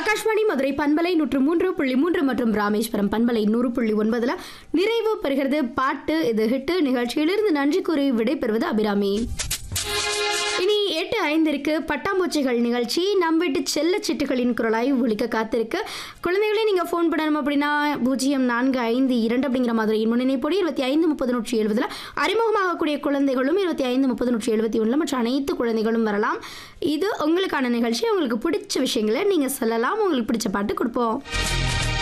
ஆகாஷ்வாணி மதுரை பண்பலை நூற்று மூன்று புள்ளி மூன்று மற்றும் ராமேஸ்வரம் பண்பலை நூறு புள்ளி ஒன்பதுல நிறைவு பெறுகிறது பாட்டு இது ஹிட்டு நிகழ்ச்சியிலிருந்து நன்றி கூறி விடைபெறுவது அபிராமி இனி எட்டு ஐந்திற்கு பட்டாம்பூச்சிகள் நிகழ்ச்சி நம் வீட்டு செல்ல சிட்டுகளின் குரலாய் ஒலிக்க காத்திருக்கு குழந்தைகளே நீங்கள் ஃபோன் பண்ணணும் அப்படின்னா பூஜ்ஜியம் நான்கு ஐந்து இரண்டு அப்படிங்கிற மாதிரி முன்னிணைப்போடு இருபத்தி ஐந்து முப்பது நூற்றி எழுபதில் அறிமுகமாகக்கூடிய குழந்தைகளும் இருபத்தி ஐந்து முப்பது நூற்றி எழுபத்தி ஒன்றில் மற்ற அனைத்து குழந்தைகளும் வரலாம் இது உங்களுக்கான நிகழ்ச்சி உங்களுக்கு பிடிச்ச விஷயங்களை நீங்கள் சொல்லலாம் உங்களுக்கு பிடிச்ச பாட்டு கொடுப்போம்